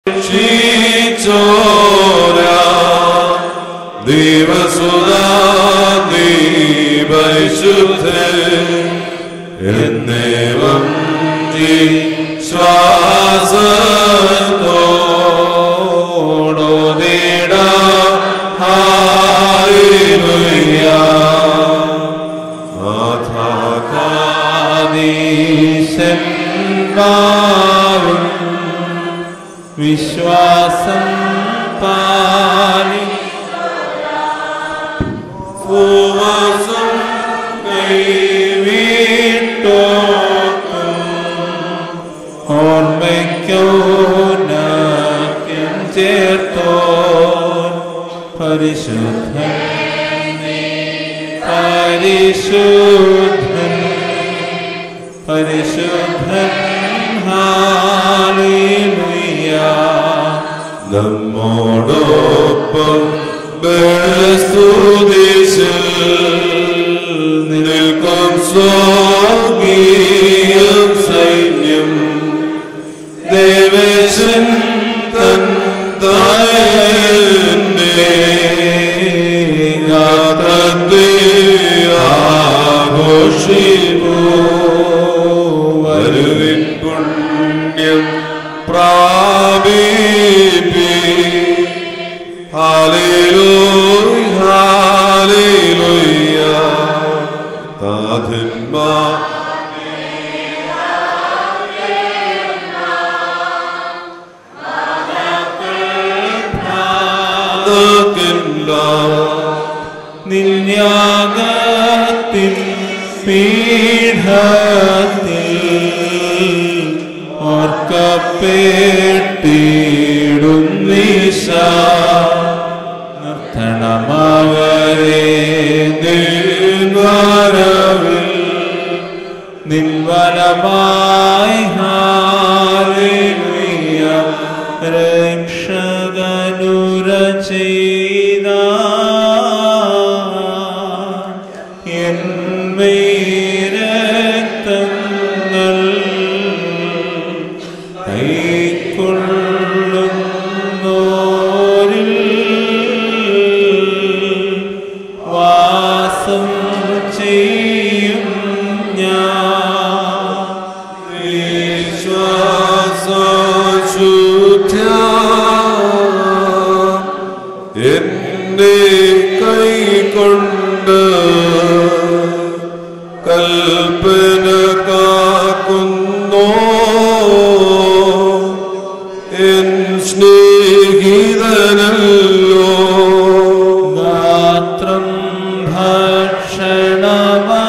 രക്ഷിച്ചോരാ ദൈവസുതാ ദൈവശുദ്ധ എന്നേവം ശ്വാസത്തോടോതിട hallelujah ആധാകാദീശന്മാരും വിശ്വാസം പാലി ഭൂവാസം കൈവിട്ടോക്കും ഓർമ്മയ്ക്കോ നാക്യം ചേർത്തോ പരിശുദ്ധൻ പരിശുദ്ധൻ പരിശുദ്ധൻ ഹാലേലുയ നമ്മോടൊപ്പം ബലസ്തുതിച്ച് നിൽക്കും സ്വർഗീയം സൈന്യം ദേവേശൻ തൻ തായന്റെ യാത്രത്തെ ആഘോഷിപ്പൂ വരുവിൻ പുണ്യം പ്രാപിപ്പി ഹാലേലൂയ ഹാലേലൂയ താതന്മാ നിന്യാഗത്തിൻ പീഠത്തിൽ ഓർക്കപ്പെട്ടിടും നിശ നിർത്തണമവരെ നിൻവരവിൽ നിൻവരമായി ഹാലേലുയ രക്ഷകനുര ചെയ്ത എന്മേരക്തങ്ങൾ കൈക്കൊള്ളുന്നോരിൽ വാസം ചെയ്യും ഞാൻ എന്റെ കൈകൊണ്ട് കൽപ്പന കാക്കുന്നോ എൻ സ്നേഹിതനല്ലോ ഗാത്രം ഭക്ഷണമാ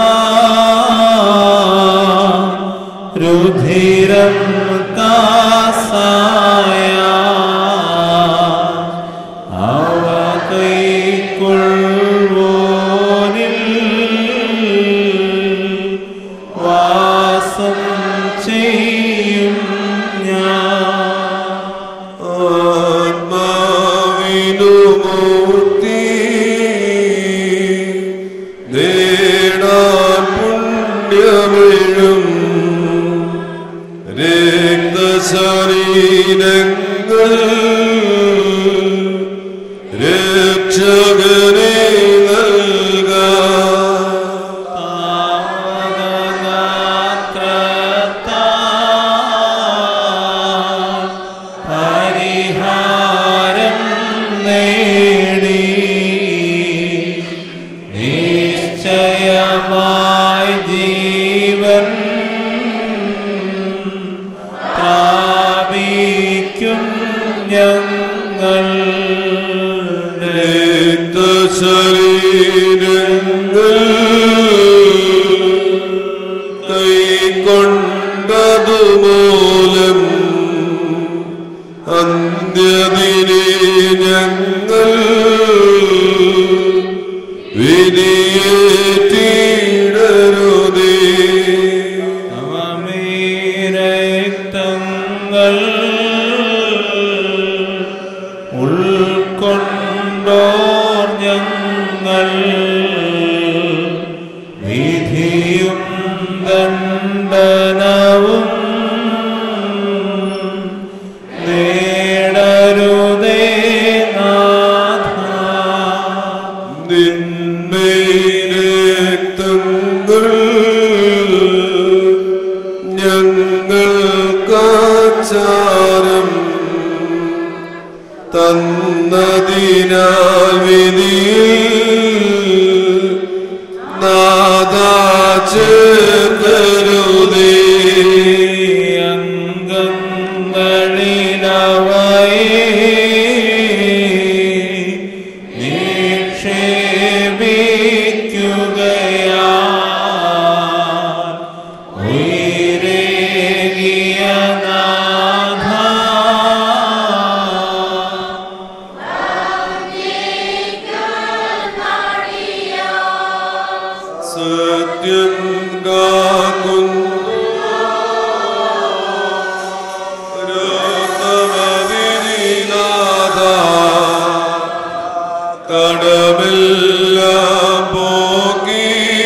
രുധിരം കാസായ അവ കൈക്കൊള്ളുവോനിൽ വാസം ചെയ്യും ഞാൻ ആത്മാവിനുമൂർത്തി നേടാൻ പുണ്യമിഴും രക്തശരീരങ്ങൾ രക്ഷകനെ നൽകാം പരിഹാരം നേടി നിശ്ചയമായി ജീവൻ പ്രാപിക്കും ഞങ്ങൾ ശരീരങ്ങൾ കൈക്കൊണ്ടതുമൂലം അന്ത്യദിനെ ഞങ്ങൾ വിധിയേറ്റിടരുതേ നവമീരക്തങ്ങൾ ഉൾക്കൊണ്ടോർ ഞങ്ങൾ വിധിയും ദണ്ഡനവും നേട തന്നതിനാൽ വിധിയിൽ നാദാ ചേർക്കരുതേ സത്യം കാക്കുന്നു രത്നമതിനാഥ കടമെല്ലാം പോക്കി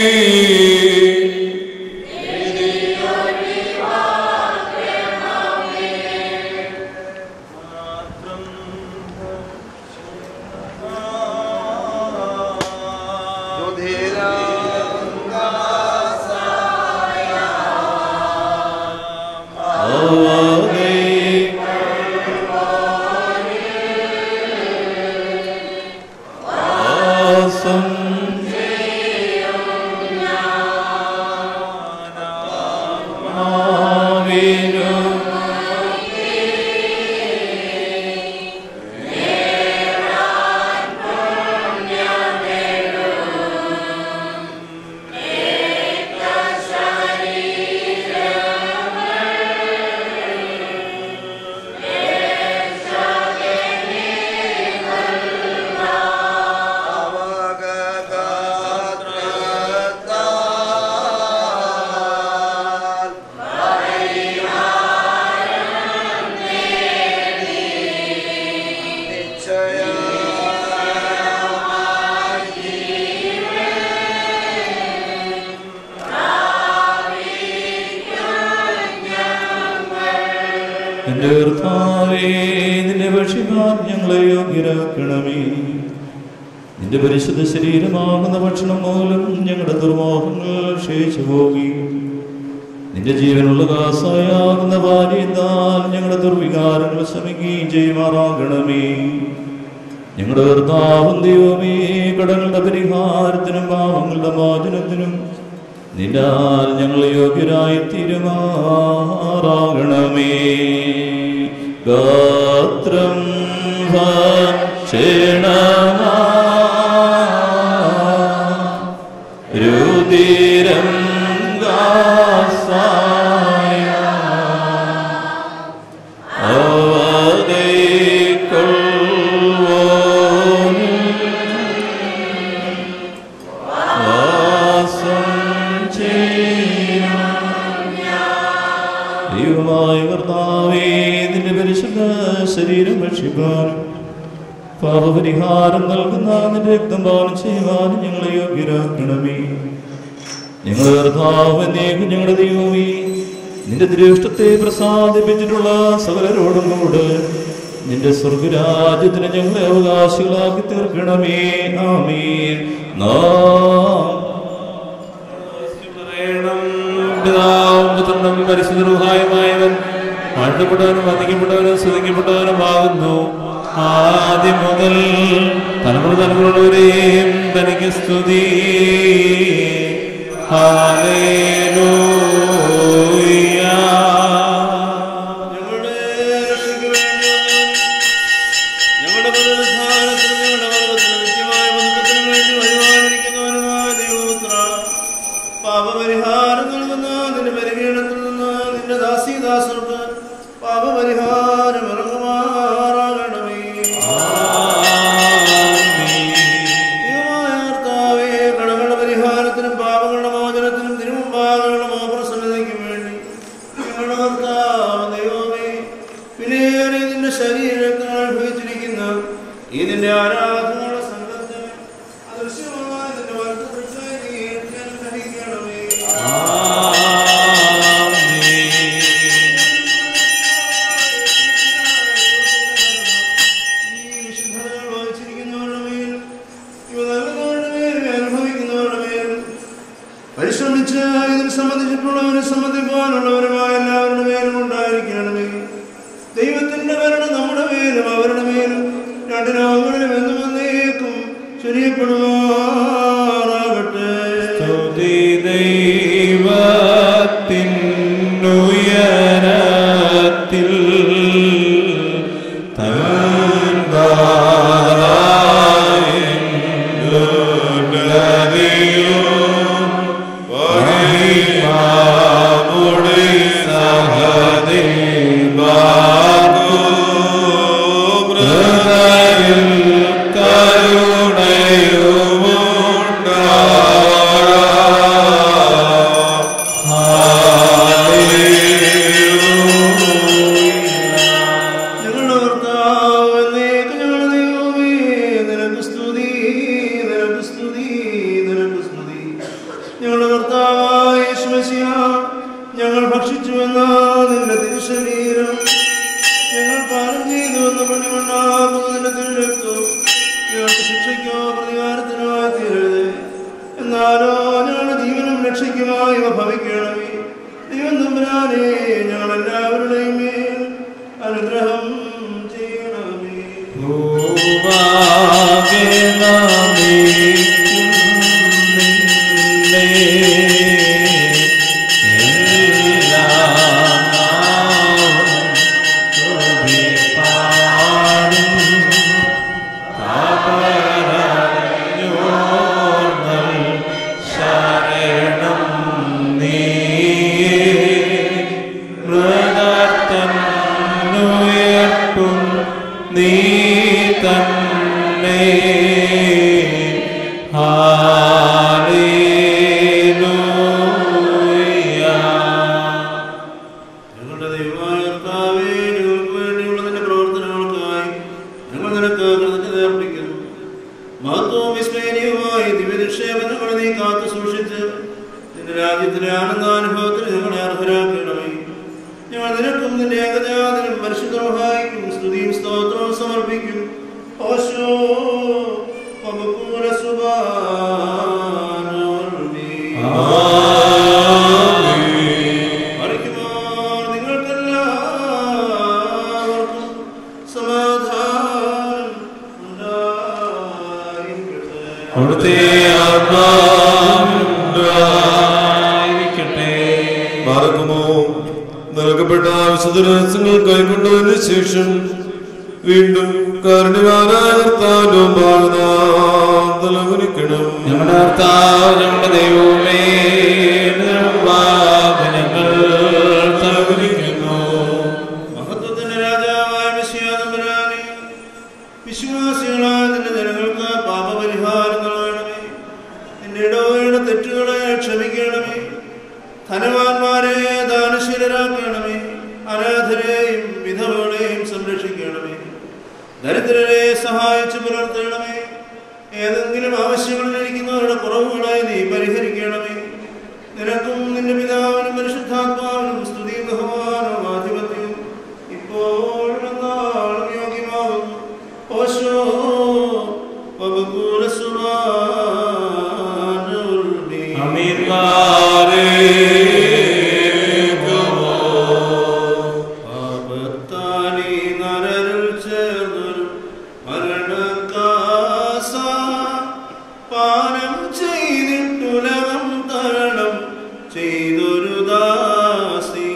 എന്റെ കർത്താവേ നിന്റെ ഭക്ഷിക്കാൻ ഞങ്ങളെ യോഗ്യരാക്കണമേ നിന്റെ പരിശുദ്ധ ശരീരമാകുന്ന ഭക്ഷണം മൂലം ഞങ്ങളുടെ ദുർമോഹങ്ങൾ ക്ഷയിച്ചു പോകി നിന്റെ ജീവനുള്ള കാസായാകുന്ന ഭാര്യത്താൽ ഞങ്ങളുടെ ദുർവികാരങ്ങൾ ശമിക്കുകയും ചെയ്യുമാറാകണമേ ഞങ്ങളുടെ കർത്താവും ദൈവമേ കടങ്ങളുടെ പരിഹാരത്തിനും പാവങ്ങളുടെ മോചനത്തിനും നിന്നാൽ ഞങ്ങൾ യോഗ്യരായി തീരുമാറാകണമേ ഗാത്രം ഭക്ഷണമാ രുതിരം ഗാസായ അവതൈക്കൊള്ളുവോനും വാസം ചെയ്യും. ദൈവമായ കർത്താവേ നിന്റെ പരിശുദ്ധ ശരീരം ഭക്ഷിക്കാനും പാപപരിഹാരം നൽകുന്ന നിന്റെ രക്തം പാനം ചെയ്യുവാനും ഞങ്ങളെ യോഗ്യരാക്കണമേ ഞങ്ങളുടെ കർത്താവ് എന്നേക്കും ഞങ്ങളുടെ ദൈവമേ നിന്റെ ദൃഷ്ടത്തെ പ്രസാദിപ്പിച്ചിട്ടുള്ള സകലരോടും കൂടെ നിന്റെ സ്വർഗരാജ്യത്തിന് ഞങ്ങളെ അവകാശികളാക്കി തീർക്കണമേ ആമീൻ നാം പറയണം പിതാവും പുത്രനും പരിശുദ്ധരുഹായമായവൻ വാഴ്ത്തപ്പെട്ടവനും വന്ദിക്കപ്പെട്ടവനും സ്തുതിക്കപ്പെട്ടവനുമാകുന്നു ആദ്യം മുതൽ തലമുറ തലമുറവരെയും തനിക്ക് സ്തുതി ഹാലേലൂയ ഞങ്ങളുടെ രക്ഷയ്ക്ക് വേണ്ടി വന്നവൻ, ഞങ്ങളുടെ പുനരുദ്ധാനത്തിനും ഞങ്ങളുടെ വർഗത്തിനും നിത്യമായ ബന്ധത്തിനും വേണ്ടി വരുവാനിരിക്കുന്നവനുമായ ദൈവപുത്ര പാപപരിഹാരം നൽകുന്ന നിന്റെ പരിഗണത്തിൽ നിന്ന് നിന്റെ ദാസീദാസർക്ക് പാപപരിഹാരം ഇറങ്ങുമാറാകണമേ ദൈവമായ കർത്താവേ, കടങ്ങളുടെ പരിഹാരത്തിനും പാപങ്ങളുടെ മോചനത്തിനും തിരുമുമ്പാകങ്ങളുടെ മോഹപ്രസന്നതയ്ക്കും വേണ്ടി ഞങ്ങളുടെ കർത്താവ് ദൈവമേ വിലയേറിയ നിന്റെ ശരീരങ്ങൾ അനുഭവിച്ചിരിക്കുന്ന ഈ നിന്റെ ആരാധനകളുടെ സംഘത്തെ അദൃശ്യമായ നിന്റെ വർദ്ധനയ്ക്കായി നീ ഏറ്റവും അനുഗ്രഹിക്കണമേ. ഈ വിശുദ്ധതകൾ വഹിച്ചിരിക്കുന്നവരുടെ മേലും ഇവ നൽകുന്നവരുടെ മേലും അനുഭവിക്കുന്നവരുടെ മേലും പരിശ്രമിച്ച് ഇതിൽ സംബന്ധിച്ചിട്ടുള്ളവരും സംബന്ധിക്കുവാനുള്ളവരുമായ എല്ലാവരുടെ മേലും ഉണ്ടായിരിക്കണമേ ദൈവത്തിന്റെ ഭരണം നമ്മുടെ മേലും അവരുടെ മേലും രണ്ട് ലോകങ്ങളിലും എന്നും എന്നേക്കും ചൊരിയപ്പെടുമാറാകട്ടെ സ്തുതി ദൈവത്തിനുയരത്തിൽ ഞങ്ങളുടെ കർത്താവ് എന്നേക്കും ഞങ്ങളുടെ ദൈവമേ നിനക്ക് സ്തുതി നിനക്ക് സ്തുതി നിനക്ക് സ്തുതി ഞങ്ങളുടെ കർത്താവായ യേശുമശിഹ ഞങ്ങൾ ഭക്ഷിച്ചുവെന്ന നിന്റെ തിരുശരീരം ഞങ്ങൾ പാലം ചെയ്തു എന്ന് പണിമുണ്ടാകുന്ന നിന്റെ തിരുരക്തം ഞങ്ങൾക്ക് ശിക്ഷയ്ക്കോ പ്രതികാരത്തിനോ തീരരുത് എന്നാലോ ഞങ്ങളുടെ ജീവനും രക്ഷയ്ക്കുമായി ഇവ ഭവിക്കണമേ ദൈവം തമ്പുരാനെ ഞങ്ങളെല്ലാവരുടെയും മേൽ അനുഗ്രഹം ചെയ്യണമേ ഉയർത്തും നീ തന്നെ ഹാലേലൂയ ഞങ്ങളുടെ ദൈവമായ കർത്താവേ ഞങ്ങൾക്ക് വേണ്ടിയുള്ള നിന്റെ പ്രവർത്തനങ്ങൾക്കായി ഞങ്ങൾ നിനക്ക് കൃതജ്ഞത അർപ്പിക്കുന്നു മഹത്വവും വിസ്മയനീയവുമായി ദിവ്യനിക്ഷേപങ്ങളെ നീ കാത്തു സൂക്ഷിച്ച് നിന്റെ രാജ്യത്തിലെ ആനന്ദാനുഭവത്തിന് ഞങ്ങളെ അർഹരാക്കണമേ ഞങ്ങൾ നിനക്കും നിന്റെ ഏകജാതനും പരിശുദ്ധമായിരിക്കും സ്തുതിയും സ്തോത്രവും സമർപ്പിക്കും ഓശോ പമപൂര മറിക്കുമ്പോൾ നിങ്ങൾക്കെല്ലാവർക്കും സമാധാനം ഉണ്ടായിരിക്കട്ടെ. അവിടുത്തെ ആത്മാവിനുണ്ടായിരിക്കട്ടെ മാർഗമോ നൽകപ്പെട്ട വിശുദ്ധ രഹസ്യങ്ങൾ കൈക്കൊണ്ടതിന് ശേഷം വീണ്ടും കാരുണ്യവാനായ കർത്താവിനും ഭാഗനാഥലവനിക്കണം ഞങ്ങളുടെ കർത്താവ് ഞങ്ങളുടെ ദൈവമേ നിർവാഹ ഞങ്ങൾ തലകുലിക്കുന്നു മഹത്വത്തിന്റെ രാജാവായ മിശിഹാതമ്പുരാനെ, വിശ്വാസികളായ നിന്റെ ജനങ്ങൾക്ക് പാപപരിഹാരങ്ങൾ വേണമേ നിന്റെ ഇടവയുടെ തെറ്റുകളെ ക്ഷമിക്കണമേ ധനവാന്മാരെ ദാനശീലരാക്കണമേ അനാഥരെയും വിധവകളെയും സംരക്ഷിക്കണമേ ദരിദ്രരെ സഹായിച്ചു പുലർത്തണമേ ഏതെങ്കിലും ആവശ്യങ്ങളിലിരിക്കുന്നവരുടെ കുറവുകളെ നീ പരിഹരിക്കണമേ നിനക്കും നിന്റെ പിതാവിനും പരിശുദ്ധാത്മാവിനും സ്തുതിയും ബഹുമാനവും ആധിപത്യവും ഇപ്പോൾ നാളും യോഗ്യമാകുന്നു ഓശോ അമീർമാരെ പാപത്താലി നരരിൽ ചേർന്നൊരു മരണക്കാസ പാനം ചെയ്തിട്ടുലകം തരണം ചെയ്തൊരു ദാസി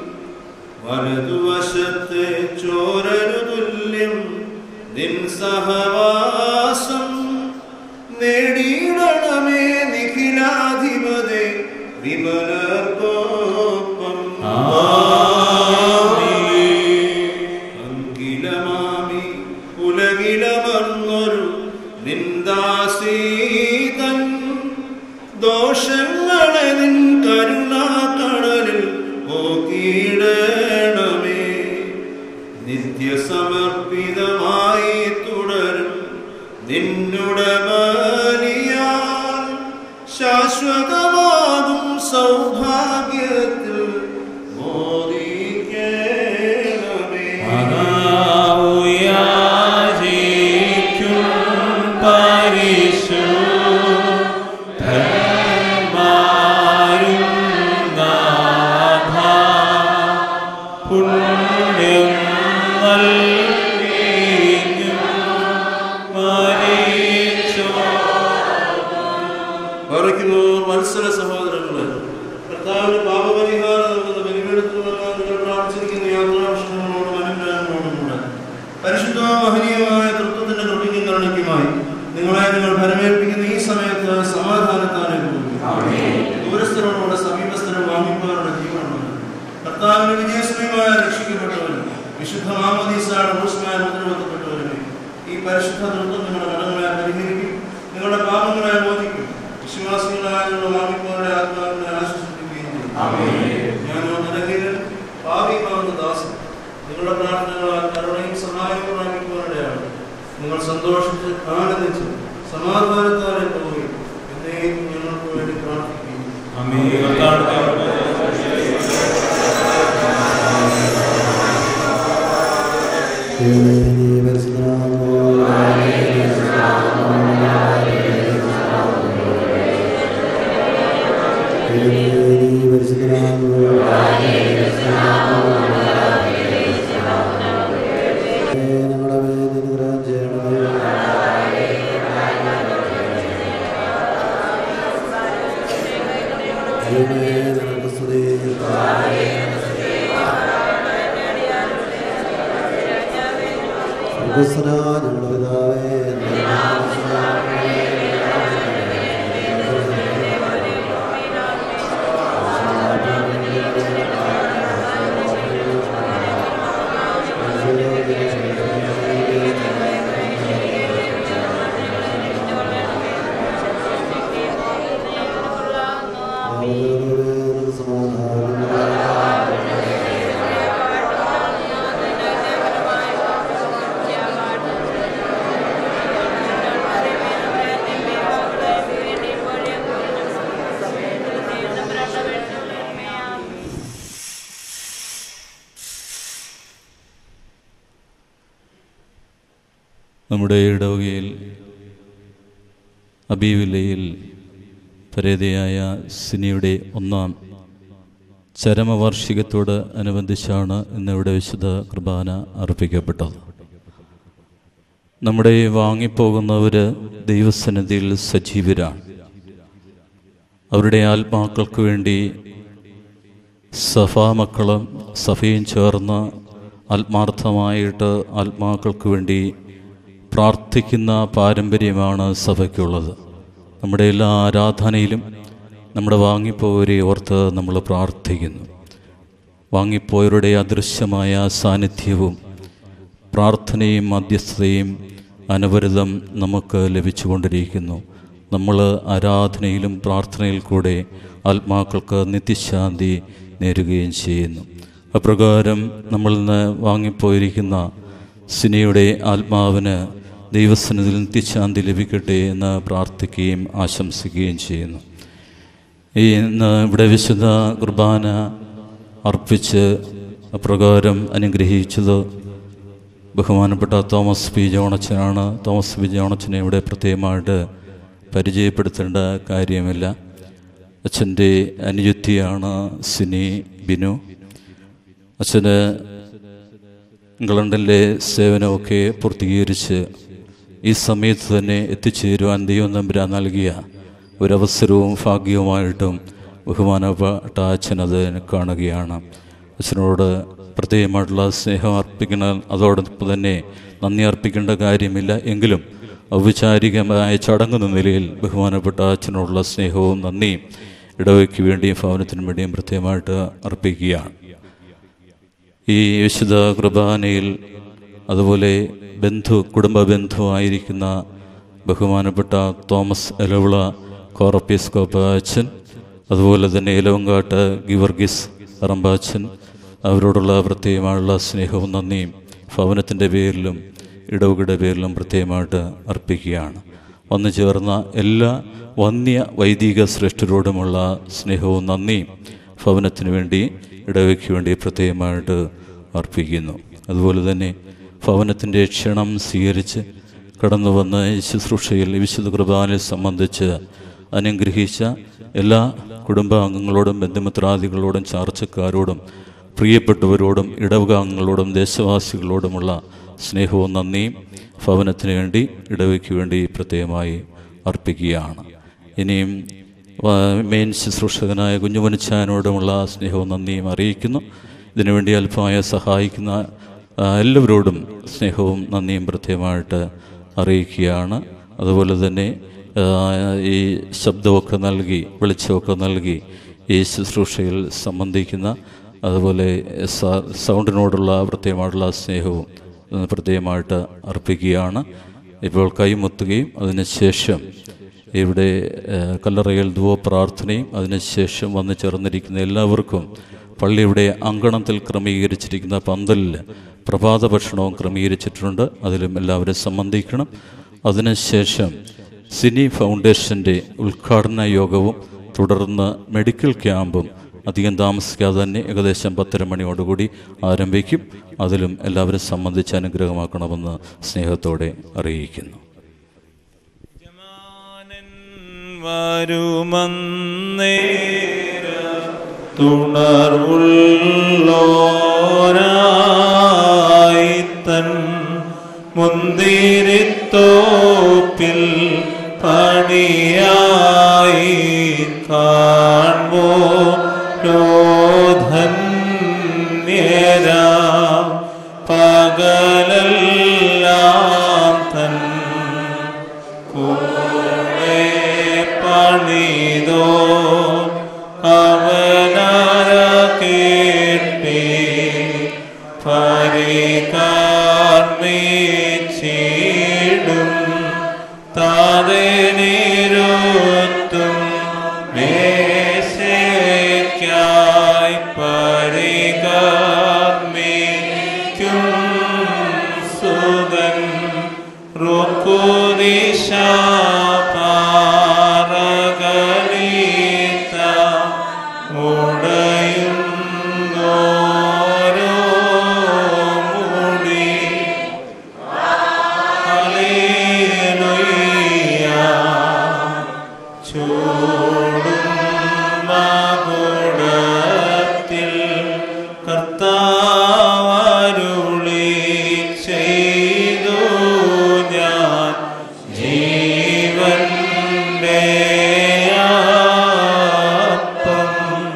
വലതുവശത്തെ ചോരരു തുല്യം നിൻ സഹവാസം നേടിയിടണമേ നിഖിലാധിപതേ വിമലർക്കൊപ്പം അങ്കിലമാമി ഉലകിലമർന്നൊരു നിന്ദാസീതൻ ദോഷങ്ങളെ നിൻ കരുണാക്കടലിൽ പോക്കിയിടണമേ നിത്യസമർപ്പിതമായി തുടരും നിന്നുടെ ബലിയാൽ ശാശ്വതമാകും സൗഭാഗ്യത്തിൽ മോദിക്കണമേ അനാവുയാചിക്കും പരിശു ധന്മാരും നാഥ പുണ്യം നൽകിയും പരിശുദ്ധവും മഹനീയമായ തൃത്വത്തിന്റെ കൃപയ്ക്കും കരുണയ്ക്കുമായി നിങ്ങളെ നിങ്ങൾ ഫലമേൽപ്പിക്കുന്ന ഈ സമയത്ത് സമാധാനത്താനെ ദൂരസ്ഥരോടുകൂടെ സമീപസ്ഥരും വാങ്ങിപ്പവരുടെ ജീവനുണ്ട് കർത്താവിന്റെ വിജയശ്രീമായ രക്ഷിക്കപ്പെട്ടവരും വിശുദ്ധ മാമദീസാണ് റൂസ്മായ മുദ്രവത്തപ്പെട്ടവരുമേ ഈ പരിശുദ്ധ തൃത്വം നിങ്ങളുടെ കടങ്ങളെ പരിഹരിക്കും നിങ്ങളുടെ പാപങ്ങളെ മോചിക്കും വിശ്വാസികളായ നിങ്ങളുടെ വാങ്ങിപ്പവരുടെ ആത്മാവിനെ ആശ്വസിപ്പിക്കുകയും ചെയ്യും ഞാനോ നിലകീരൻ പാപിമാവുന്ന ദാസൻ നിങ്ങളുടെ പ്രാർത്ഥനകളാൽ കരുണയും സഹായവും പ്രാപിക്കുവാനിടയാണ് നിങ്ങൾ സന്തോഷിച്ച് ആനന്ദിച്ച് സമാധാനത്തോടെ പോവുകയും എന്നേക്കും ഞങ്ങൾക്ക് വേണ്ടി പ്രാർത്ഥിക്കുകയും ഞങ്ങളുടെ പിതാവേ നമ്മുടെ ഇടവകയിൽ അബീവില്ലയിൽ പരേതയായ സിനിയുടെ ഒന്നാം ചരമവാർഷികത്തോട് അനുബന്ധിച്ചാണ് ഇന്നിവിടെ വിശുദ്ധ കുർബാന അർപ്പിക്കപ്പെട്ടത് നമ്മുടെ വാങ്ങിപ്പോകുന്നവർ ദൈവസന്നിധിയിൽ സജീവരാണ് അവരുടെ ആത്മാക്കൾക്ക് വേണ്ടി സഭാ മക്കളും സഭയും ചേർന്ന് ആത്മാർത്ഥമായിട്ട് ആത്മാക്കൾക്ക് വേണ്ടി പ്രാർത്ഥിക്കുന്ന പാരമ്പര്യമാണ് സഭയ്ക്കുള്ളത് നമ്മുടെ എല്ലാ ആരാധനയിലും നമ്മുടെ വാങ്ങിപ്പോയവരെ ഓർത്ത് നമ്മൾ പ്രാർത്ഥിക്കുന്നു വാങ്ങിപ്പോയവരുടെ അദൃശ്യമായ സാന്നിധ്യവും പ്രാർത്ഥനയും മധ്യസ്ഥതയും അനവരതം നമുക്ക് ലഭിച്ചുകൊണ്ടിരിക്കുന്നു നമ്മൾ ആരാധനയിലും പ്രാർത്ഥനയിൽ കൂടെ ആത്മാക്കൾക്ക് നിത്യശാന്തി നേരുകയും ചെയ്യുന്നു അപ്രകാരം നമ്മളിൽ നിന്ന് വാങ്ങിപ്പോയിരിക്കുന്ന സിനിയുടെ ആത്മാവിന് ദൈവസന്നിധിയിൽ നിത്യശാന്തി ലഭിക്കട്ടെ എന്ന് പ്രാർത്ഥിക്കുകയും ആശംസിക്കുകയും ചെയ്യുന്നു ഈ ഇന്ന് ഇവിടെ വിശുദ്ധ കുർബാന അർപ്പിച്ച് അപ്രകാരം അനുഗ്രഹിച്ചത് ബഹുമാനപ്പെട്ട തോമസ് പി ജോണച്ചനാണ് തോമസ് പി ജോണച്ചനെ ഇവിടെ പ്രത്യേകമായിട്ട് പരിചയപ്പെടുത്തേണ്ട കാര്യമില്ല അച്ഛൻ്റെ അനുജത്തിയാണ് സിനി ബിനു അച്ഛന് ഇംഗ്ലണ്ടിലെ സേവനമൊക്കെ പൂർത്തീകരിച്ച് ഈ സമയത്ത് തന്നെ എത്തിച്ചേരുവാൻ ദൈവം തമ്പുരാൻ നൽകിയ ഒരവസരവും ഭാഗ്യവുമായിട്ടും ബഹുമാനപ്പെട്ട അച്ഛനത് കാണുകയാണ് അച്ഛനോട് പ്രത്യേകമായിട്ടുള്ള സ്നേഹം അർപ്പിക്കുന്ന അതോടൊപ്പം തന്നെ നന്ദി അർപ്പിക്കേണ്ട കാര്യമില്ല എങ്കിലും ഔപചാരികമായ ചടങ്ങെന്ന നിലയിൽ ബഹുമാനപ്പെട്ട അച്ഛനോടുള്ള സ്നേഹവും നന്ദിയും ഇടവയ്ക്ക് വേണ്ടിയും ഭവനത്തിനും വേണ്ടിയും പ്രത്യേകമായിട്ട് അർപ്പിക്കുകയാണ് ഈ വിശുദ്ധ കുർബാനയിൽ അതുപോലെ ബന്ധു കുടുംബ ബന്ധുവായിരിക്കുന്ന ബഹുമാനപ്പെട്ട തോമസ് എലവിള കോറപ്പീസ്കോപ്പ അച്ഛൻ അതുപോലെ തന്നെ ഇലവങ്കാട്ട് ഗിവർഗീസ് റമ്പാച്ചൻ അവരോടുള്ള പ്രത്യേകമായുള്ള സ്നേഹവും നന്ദിയും ഭവനത്തിൻ്റെ പേരിലും ഇടവകയുടെ പേരിലും പ്രത്യേകമായിട്ട് അർപ്പിക്കുകയാണ് വന്നു ചേർന്ന എല്ലാ വന്യ വൈദിക ശ്രേഷ്ഠരോടുമുള്ള സ്നേഹവും നന്ദിയും ഭവനത്തിന് വേണ്ടി ഇടവയ്ക്ക് വേണ്ടി പ്രത്യേകമായിട്ട് അർപ്പിക്കുന്നു അതുപോലെ തന്നെ ഭവനത്തിൻ്റെ ക്ഷണം സ്വീകരിച്ച് കടന്നു വന്ന് ഈ ശുശ്രൂഷയിൽ ഈ വിശുദ്ധ കുർബാനയെ സംബന്ധിച്ച് അനുഗ്രഹിച്ച എല്ലാ കുടുംബാംഗങ്ങളോടും ബന്ധുമിത്രാദികളോടും ചാർച്ചക്കാരോടും പ്രിയപ്പെട്ടവരോടും ഇടവകാംഗങ്ങളോടും ദേശവാസികളോടുമുള്ള സ്നേഹവും നന്ദിയും ഭവനത്തിന് വേണ്ടി ഇടവയ്ക്ക് വേണ്ടി പ്രത്യേകമായി അർപ്പിക്കുകയാണ് ഇനിയും ആ, മെയിൻ ശുശ്രൂഷകനായ കുഞ്ഞുമനുച്ചാനോടുമുള്ള സ്നേഹവും നന്ദിയും അറിയിക്കുന്നു ഇതിനുവേണ്ടി അല്പമായ സഹായിക്കുന്ന ആ, എല്ലാവരോടും സ്നേഹവും നന്ദിയും പ്രത്യേകമായിട്ട് അറിയിക്കുകയാണ് അതുപോലെ തന്നെ ആ, ഈ ശബ്ദമൊക്കെ നൽകി വെളിച്ചമൊക്കെ നൽകി ഈ ശുശ്രൂഷയിൽ സംബന്ധിക്കുന്ന അതുപോലെ സ- സൗണ്ടിനോടുള്ള പ്രത്യേകമായിട്ടുള്ള സ്നേഹവും ആ, പ്രത്യേകമായിട്ട് അർപ്പിക്കുകയാണ് ഇപ്പോൾ കൈമുത്തുകയും അതിനുശേഷം ഇവിടെ ആ, കല്ലറയിൽ ധുവ പ്രാർത്ഥനയും അതിനുശേഷം വന്നു ചേർന്നിരിക്കുന്ന എല്ലാവർക്കും പള്ളിയുടെ അങ്കണത്തിൽ ക്രമീകരിച്ചിരിക്കുന്ന പന്തലിൽ പ്രഭാത ഭക്ഷണവും ക്രമീകരിച്ചിട്ടുണ്ട് അതിലും എല്ലാവരും സംബന്ധിക്കണം അതിനുശേഷം സിനി ഫൗണ്ടേഷൻ്റെ ഉദ്ഘാടന യോഗവും തുടർന്ന് മെഡിക്കൽ ക്യാമ്പും അധികം താമസിക്കാതെ തന്നെ ഏകദേശം പത്തര മണിയോടുകൂടി ആരംഭിക്കും അതിലും എല്ലാവരും സംബന്ധിച്ച് അനുഗ്രഹമാക്കണമെന്ന് സ്നേഹത്തോടെ അറിയിക്കുന്നു യജമാനൻ വരുമന്നേര തുണർവുള്ളോരായി തൻ മുന്തിരിത്തോപ്പിൽ പണിയായി കാൺമോ ധന്യരാ പകലെല്ലാം തൻ കൂടെ പണിതോ അവനാര കേട്ടി പരികാർമ്മിച്ചിടും താതെ നിരുത്തും മേശയ്ക്കായി പരികാർമ്മിക്കും സുതൻ റുക്കുദിശ പാറകളീത്ത ഉടയുന്നോരോ മുടി ഹല്ലേലൂയ ചൂടും മകുടത്തിൽ കർത്താവരുളി ചെയ്തു ഞാൻ ജീവന്റെ അപ്പം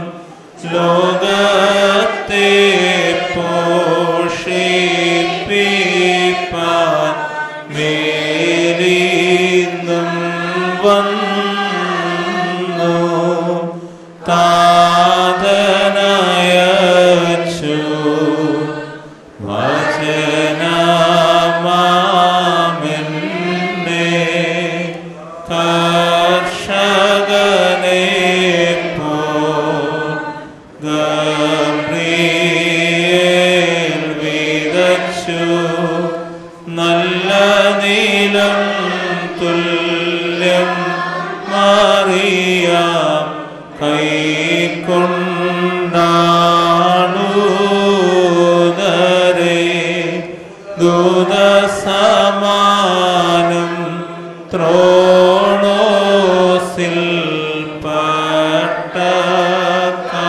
ലോകത്തെ പോഷിപ്പിപ്പാൻ മേലിന്നും വന്നു താതനയച്ചു വചനമാമെന്നെ കർഷകനെ പോ ഗബ്രിയേൽ വിതച്ചു നല്ല നീലം തുല്യം മാറിയാം കൈക്കൊണ്ടാണു നരേ ദൂതസമാനം ത്രോണോസിൽ പട്ടക്കാ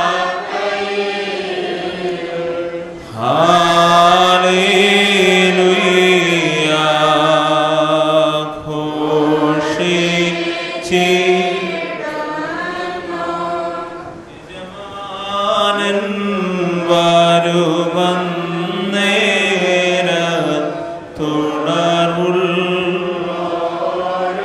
ഹല്ലേലൂയ ഘോഷിച്ചി യജമാനൻ വരുമന്നേര തുടർവുള്ള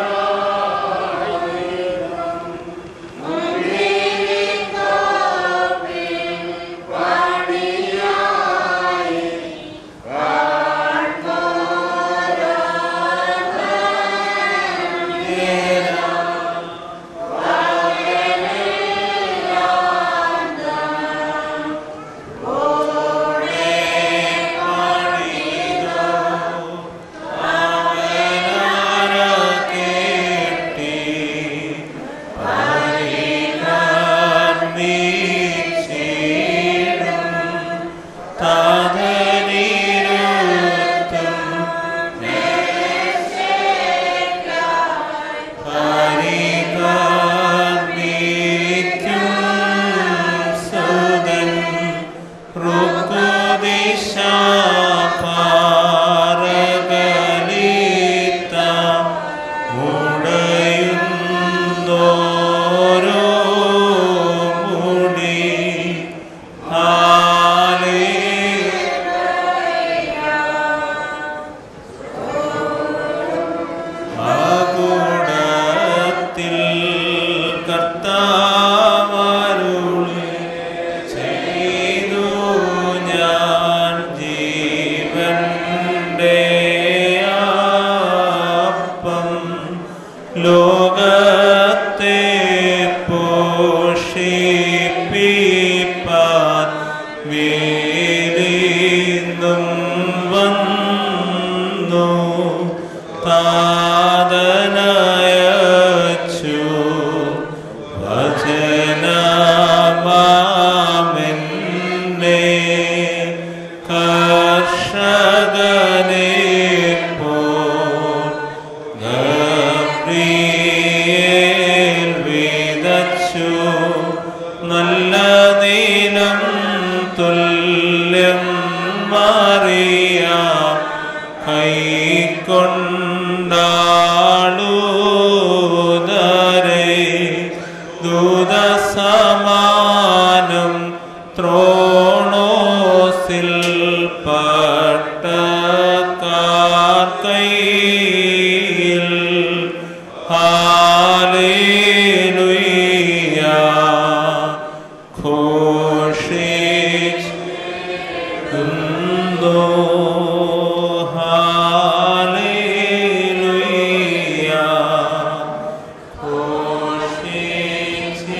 താതനയച്ചു വചനമാമെന്നെ കർഷകനെ പോൽ ഗബ്രിയേൽ വിതച്ചു നല്ല നീലം തുല്യം മാറിയാം കൈക്കൊണ്ടാളൂതരെ ദൂതസമാനം ത്രോണോസിൽ പട്ടക്കാർ കയ്യിൽ ഹാലേലുയ്യ ഘോഷിച്ച് കുന്തോ ഹാലേലുയ്യ ഘോഷിച്ച്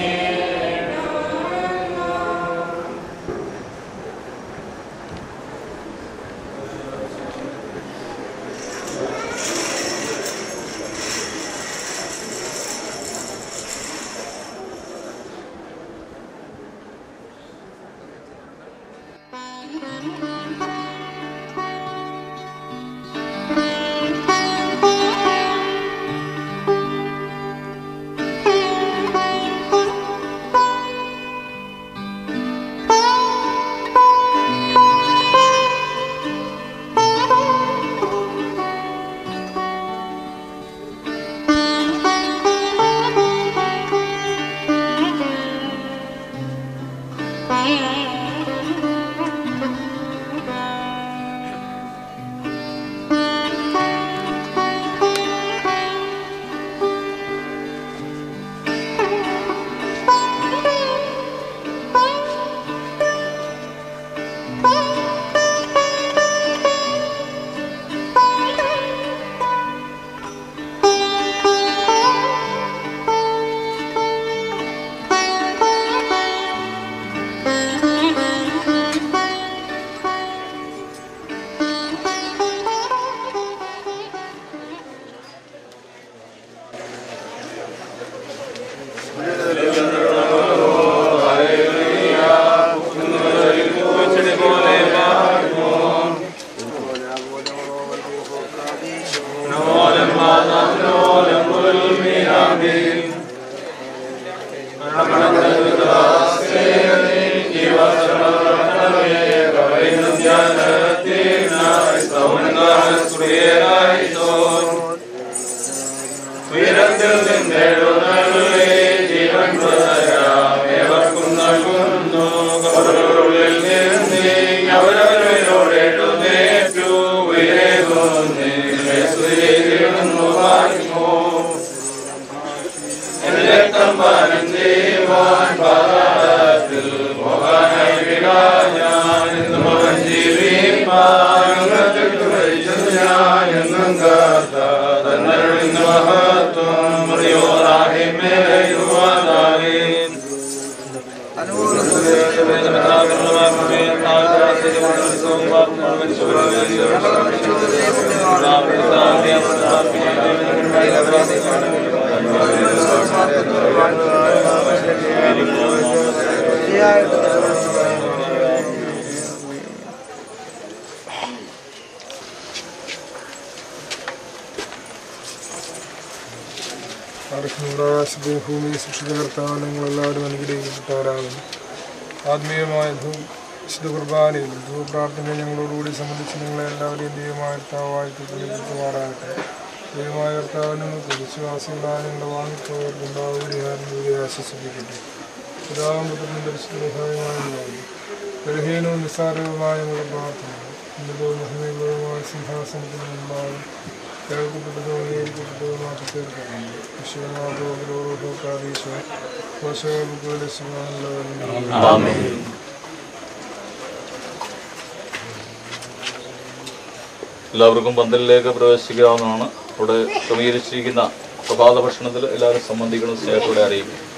ആകാശത്തെയും ഭൂമിയെ സൃഷ്ടികർത്താവ് നിങ്ങളെല്ലാവരും അനുഗ്രഹിക്കപ്പെട്ടവരാകുന്നു ആത്മീയമായ ധൂ വിശുദ്ധ കുർബാനയിൽ ധൂപ്രാർത്ഥന ഞങ്ങളോടുകൂടി സംബന്ധിച്ച് നിങ്ങളെ എല്ലാവരെയും ദൈവമായ കർത്താവായി പ്രതിനിധിക്കുമാറാകട്ടെ ദൈവമായ കർത്താവിന് വിശ്വാസികളായ ഞങ്ങളുടെ വാങ്ങിപ്പോയവർക്കുണ്ടാവുകയാലും ദൂരെ ആശ്വസിപ്പിക്കട്ടെ പിതാവും പുത്രനും പരിശുദ്ധ സഹായമായി ബലഹീനവും നിസ്സാരവുമായ ഞങ്ങളുടെ പ്രാർത്ഥന ഉന്നതവും മഹിമയുള്ളതുമായ സിംഹാസനത്തിന് മുമ്പാകും കേൾക്കപ്പെട്ടതും അംഗീകരിക്കപ്പെട്ടതുമാക്കി തീർക്കുന്നുണ്ട് വിശ്വനാഥോപരോധോ പ്രാദേശിക പോഷകരുടെ സുഖമുള്ളവരും എല്ലാവർക്കും പന്തലിലേക്ക് പ്രവേശിക്കാവുന്നതാണ് ഇവിടെ ക്രമീകരിച്ചിരിക്കുന്ന പ്രഭാത ഭക്ഷണത്തിൽ എല്ലാവരും സംബന്ധിക്കണം സ്നേഹത്തോടെ അറിയിക്കും